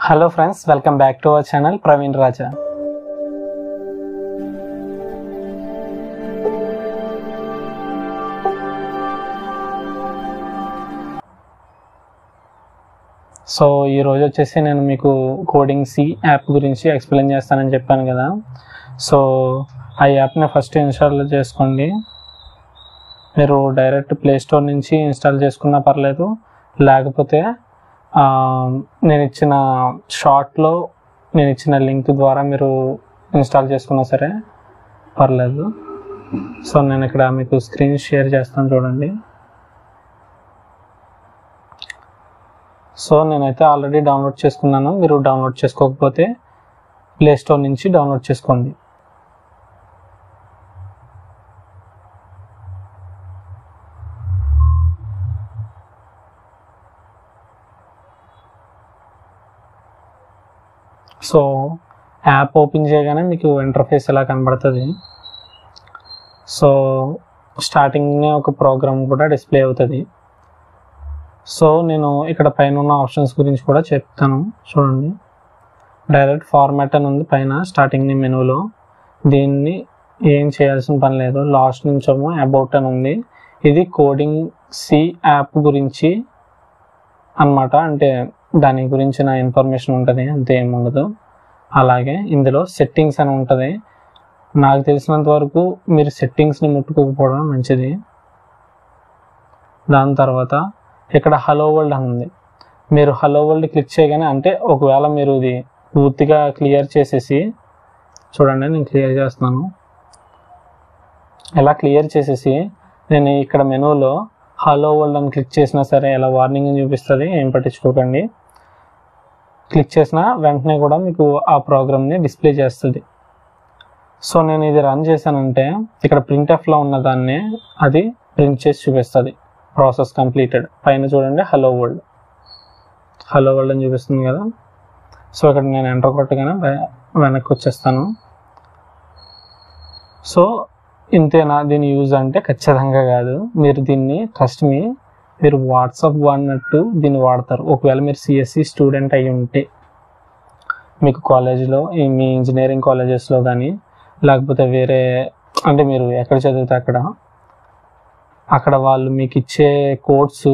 hello friends welcome back to our channel Praveen Raja so ఈరోజు వచ్చేసి నేను మీకు కోడింగ్ సి యాప్ గురించి ఎక్స్ప్లెయిన్ చేస్తానని చెప్పాను కదా సో ఆ యాప్ని ఫస్ట్ ఇన్స్టాల్ చేసుకోండి మీరు డైరెక్ట్ ప్లే స్టోర్ నుంచి ఇన్స్టాల్ చేసుకున్నా పర్లేదు లేకపోతే ఆ, నేను ఇచ్చిన షార్ట్లో నేను ఇచ్చిన లింక్ ద్వారా మీరు ఇన్స్టాల్ చేసుకున్నా సరే పర్లేదు సో నేను ఇక్కడ మీకు స్క్రీన్ షేర్ చేస్తాను చూడండి సో నేనైతే ఆల్రెడీ డౌన్లోడ్ చేసుకున్నాను మీరు డౌన్లోడ్ చేసుకోకపోతే ప్లే స్టోర్ నుంచి డౌన్లోడ్ చేసుకోండి సో యాప్ ఓపెన్ చేయగానే మీకు ఇంటర్ఫేస్ ఎలా కనబడుతుంది సో స్టార్టింగ్నే ఒక ప్రోగ్రామ్ కూడా డిస్ప్లే అవుతుంది సో నేను ఇక్కడ పైన ఉన్న ఆప్షన్స్ గురించి కూడా చెప్తాను చూడండి డైరెక్ట్ ఫార్మాట్ అని ఉంది పైన స్టార్టింగ్ మెనూలో దీన్ని ఏం చేయాల్సిన పని లేదు లాస్ట్ నుంచేమో అబౌట్ అని ఉంది ఇది కోడింగ్ సి యాప్ గురించి అన్నమాట అంటే దాని గురించిన ఇన్ఫర్మేషన్ ఉంటుంది అంతే ఏమి ఉండదు అలాగే ఇందులో సెట్టింగ్స్ అని ఉంటుంది నాకు తెలిసినంత వరకు మీరు సెట్టింగ్స్ని ముట్టుకోకపోవడం మంచిది దాని తర్వాత ఇక్కడ హలో వరల్డ్ అని ఉంది మీరు హలో వరల్డ్ క్లిక్ చేయగానే అంటే ఒకవేళ మీరు ఇది పూర్తిగా క్లియర్ చేసేసి చూడండి నేను క్లియర్ చేస్తున్నాను ఇలా క్లియర్ చేసేసి నేను ఇక్కడ మెనూలో హలో వరల్డ్ అని క్లిక్ చేసినా సరే ఇలా వార్నింగ్ చూపిస్తుంది ఏం పట్టించుకోకండి క్లిక్ చేసిన వెంటనే కూడా మీకు ఆ ప్రోగ్రామ్ని డిస్ప్లే చేస్తుంది సో నేను ఇది రన్ చేశానంటే ఇక్కడ ప్రింట్ ఎఫ్లో ఉన్న దాన్ని అది ప్రింట్ చేసి చూపిస్తుంది ప్రాసెస్ కంప్లీటెడ్ పైన చూడండి హలో వరల్డ్ హలో వరల్డ్ అని చూపిస్తుంది కదా సో ఇక్కడ నేను ఎంటర్ కొట్టగానే వె- వెనక్కి వచ్చేస్తాను సో ఇంతేనా దీని యూజ్ అంటే ఖచ్చితంగా కాదు మీరు దీన్ని ట్రస్ట్ మీ మీరు వాట్సాప్ వాడినట్టు దీన్ని వాడతారు ఒకవేళ మీరు సిఎస్సి స్టూడెంట్ అయి ఉంటే మీకు కాలేజీలో ఈ మీ ఇంజనీరింగ్ కాలేజెస్లో కానీ లేకపోతే వేరే అంటే మీరు ఎక్కడ చదివితే అక్కడ అక్కడ వాళ్ళు మీకు ఇచ్చే కోడ్స్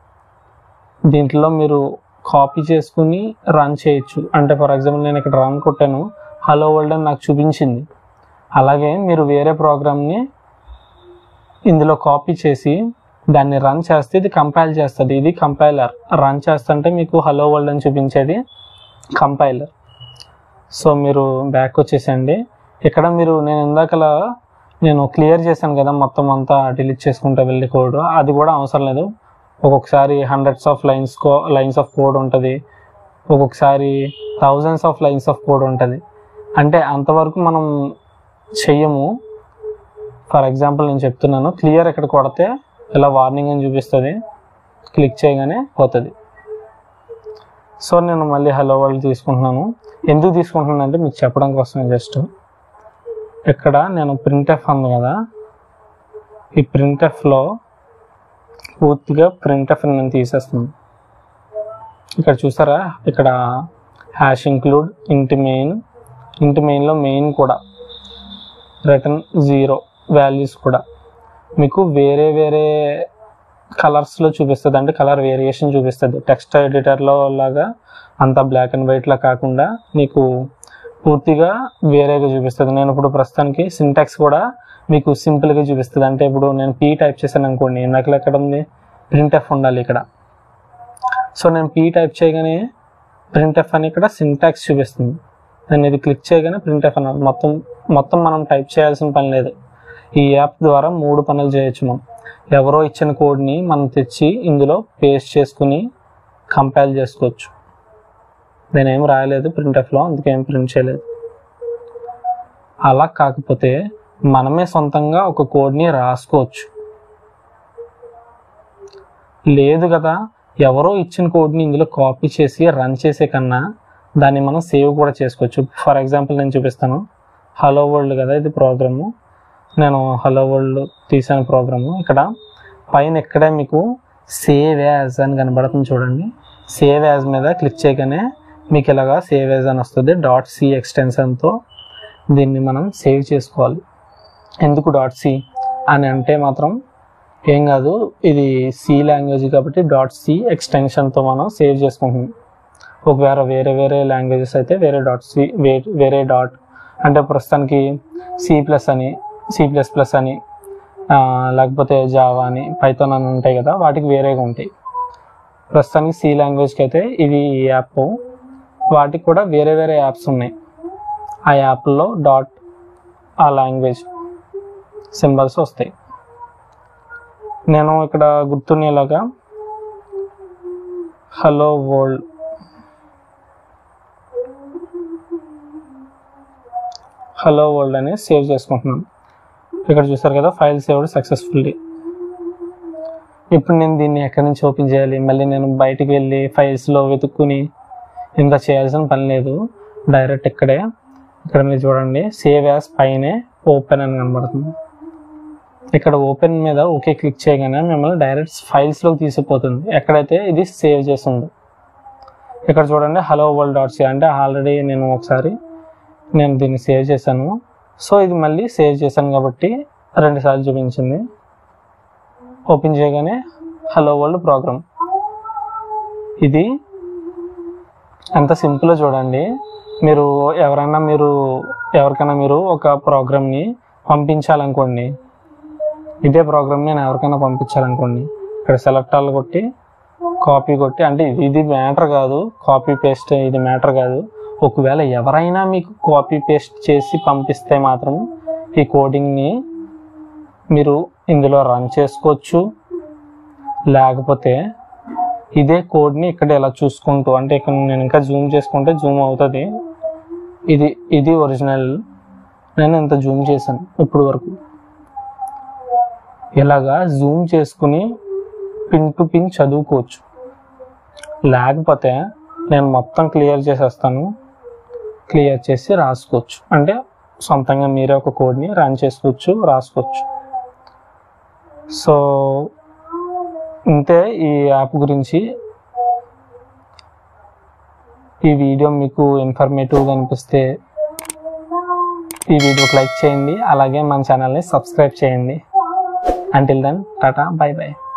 దీంట్లో మీరు కాపీ చేసుకుని రన్ చేయొచ్చు అంటే ఫర్ ఎగ్జాంపుల్ నేను ఇక్కడ రన్ కొట్టాను హలో వరల్డ్ అని నాకు చూపించింది అలాగే మీరు వేరే ప్రోగ్రామ్ని ఇందులో కాపీ చేసి దాన్ని రన్ చేస్తే ఇది కంపైల్ చేస్తుంది ఇది కంపైలర్ రన్ చేస్తుంటే మీకు హలో వరల్డ్ అని చూపించేది కంపైలర్ సో మీరు బ్యాక్ వచ్చేసండి ఇక్కడ మీరు నేను ఇందాకలా నేను క్లియర్ చేశాను కదా మొత్తం అంతా డిలీట్ చేసుకుంటా వెళ్ళి కోడ్ అది కూడా అవసరం లేదు ఒక్కొక్కసారి హండ్రెడ్స్ ఆఫ్ లైన్స్ కో లైన్స్ ఆఫ్ కోడ్ ఉంటుంది ఒక్కొక్కసారి thousands of lines of code ఉంటుంది అంటే అంతవరకు మనం చెయ్యము ఫర్ ఎగ్జాంపుల్ నేను చెప్తున్నాను క్లియర్ ఇక్కడ కొడితే ఇలా వార్నింగ్ అని చూపిస్తుంది క్లిక్ చేయగానే పోతుంది సో నేను మళ్ళీ హలో వరల్డ్ తీసుకుంటున్నాను ఎందుకు తీసుకుంటున్నాను అంటే మీకు చెప్పడం కోసం జస్ట్ ఇక్కడ నేను ప్రింట్ ఎఫ్ ఉంది కదా ఈ ప్రింట్ ఎఫ్లో పూర్తిగా ప్రింట్ ఎఫ్ నేను తీసేస్తున్నాను ఇక్కడ చూసారా ఇక్కడ hash include int main int మెయిన్లో మెయిన్ కూడా రిటర్న్ జీరో వాల్యూస్ కూడా మీకు వేరే వేరే కలర్స్లో చూపిస్తుంది అంటే కలర్ వేరియేషన్ చూపిస్తుంది టెక్స్ట్ ఎడిటర్లో లాగా అంతా బ్లాక్ అండ్ వైట్లా కాకుండా మీకు పూర్తిగా వేరేగా చూపిస్తుంది నేను ఇప్పుడు ప్రస్తుతానికి సింటాక్స్ కూడా మీకు సింపుల్గా చూపిస్తుంది అంటే ఇప్పుడు నేను పీ టైప్ చేశాను అనుకోండి నాకు ఎక్కడ ఉంది ప్రింట్ ఎఫ్ ఉండాలి ఇక్కడ సో నేను పీ టైప్ చేయగానే ప్రింట్ ఎఫ్ అని ఇక్కడ సింటాక్స్ చూపిస్తుంది నేను ఇది క్లిక్ చేయగానే ప్రింట్ ఎఫ్ అన్న మొత్తం మొత్తం మనం టైప్ చేయాల్సిన పని లేదు ఈ యాప్ ద్వారా మూడు పనులు చేయొచ్చు మనం ఎవరో ఇచ్చిన కోడ్ని మనం తెచ్చి ఇందులో పేస్ట్ చేసుకుని కంపైల్ చేసుకోవచ్చు నేను ఏం రాయలేదు ప్రింట్ ఎఫ్లో అందుకే ఏం ప్రింట్ చేయలేదు అలా కాకపోతే మనమే సొంతంగా ఒక కోడ్ని రాసుకోవచ్చు లేదు కదా ఎవరో ఇచ్చిన కోడ్ని ఇందులో కాపీ చేసి రన్ చేసే కన్నా దాన్ని మనం సేవ్ కూడా చేసుకోవచ్చు ఫర్ ఎగ్జాంపుల్ నేను చూపిస్తాను హలో వరల్డ్ కదా ఇది ప్రోగ్రాము నేను హలో వరల్డ్ తీసాను ప్రోగ్రాము ఇక్కడ పైన ఎక్కడే మీకు సేవ్ యాజ్ అని కనబడుతుంది చూడండి సేవ్ యాజ్ మీద క్లిక్ చేయగానే మీకు ఇలాగా సేవ్ యాజ్ అని వస్తుంది డాట్ సి ఎక్స్టెన్షన్తో దీన్ని మనం సేవ్ చేసుకోవాలి ఎందుకు డాట్ సి అని అంటే మాత్రం ఏం కాదు ఇది సి లాంగ్వేజ్ కాబట్టి డాట్ సి ఎక్స్టెన్షన్తో మనం సేవ్ చేసుకుంటున్నాం ఒకవేళ వేరే వేరే లాంగ్వేజెస్ అయితే వేరే డాట్ సి వేరే డాట్ అంటే ప్రస్తుతానికి సి ప్లస్ అని సి ప్లస్ ప్లస్ అని ఆ, లేకపోతే జావా అని పైథాన్ అని ఉంటాయి కదా వాటికి వేరేగా ఉంటాయి ప్రస్తుతానికి సి లాంగ్వేజ్కి అయితే ఇది ఈ యాప్ వాటికి కూడా వేరే వేరే యాప్స్ ఉన్నాయి ఆ యాప్లో డాట్ ఆ లాంగ్వేజ్ సింబల్స్ వస్తాయి నేను ఇక్కడ గుర్తుండేలాగా హలో వరల్డ్ హలో వరల్డ్ అని సేవ్ చేసుకుంటున్నాను ఇక్కడ చూసారు కదా ఫైల్ సేవ్డ్ సక్సెస్ఫుల్లీ ఇప్పుడు నేను దీన్ని ఎక్కడి నుంచి ఓపెన్ చేయాలి మళ్ళీ నేను బయటికి వెళ్ళి ఫైల్స్లో వెతుక్కుని ఇంత చేయాల్సిన పని లేదు డైరెక్ట్ ఇక్కడే ఇక్కడ మీరు చూడండి సేవ్ యాజ్ పైనే ఓపెన్ అని కనబడుతుంది ఇక్కడ ఓపెన్ మీద ఓకే క్లిక్ చేయగానే మిమ్మల్ని డైరెక్ట్ ఫైల్స్లోకి తీసుకుపోతుంది ఎక్కడైతే ఇది సేవ్ చేసిందో ఇక్కడ చూడండి హలో వరల్డ్ డాట్ సి అంటే ఆల్రెడీ నేను ఒకసారి నేను దీన్ని సేవ్ చేశాను సో ఇది మళ్ళీ సేవ్ చేశాను కాబట్టి రెండు సార్లు చూపించింది ఓపెన్ చేయగానే హలో వరల్డ్ ప్రోగ్రామ్ ఇది ఎంత సింపుల్ చూడండి మీరు ఎవరైనా మీరు ఎవరికైనా మీరు ఒక ప్రోగ్రామ్ని పంపించాలనుకోండి ఇదే ప్రోగ్రామ్ నేను ఎవరికైనా పంపించాలనుకోండి ఇక్కడ సెలెక్ట్ ఆల్ కొట్టి కాపీ కొట్టి అంటే ఇది ఇది మ్యాటర్ కాదు కాపీ పేస్ట్ ఇది మ్యాటర్ కాదు ఒకవేళ ఎవరైనా మీకు కాపీ పేస్ట్ చేసి పంపిస్తే మాత్రం ఈ కోడింగ్ని మీరు ఇందులో రన్ చేసుకోవచ్చు లేకపోతే ఇదే కోడ్ని ఇక్కడ ఇలా చూసుకుంటూ అంటే ఇక్కడ నేను ఇంకా జూమ్ చేసుకుంటే జూమ్ అవుతుంది ఇది ఇది ఒరిజినల్ నేను ఇంత జూమ్ చేశాను ఇప్పుడు వరకు ఇలాగా జూమ్ చేసుకుని పిన్ టు పిన్ చదువుకోవచ్చు లేకపోతే నేను మొత్తం క్లియర్ చేసేస్తాను క్లియర్ చేసి రాసుకోవచ్చు అంటే సొంతంగా మీరే ఒక కోడ్ని రన్ చేసుకోవచ్చు రాసుకోవచ్చు సో ఇంతే ఈ యాప్ గురించి ఈ వీడియో మీకు ఇన్ఫర్మేటివ్గా అనిపిస్తే ఈ వీడియోకి లైక్ చేయండి అలాగే మన ఛానల్ని సబ్స్క్రైబ్ చేయండి until then tata bye by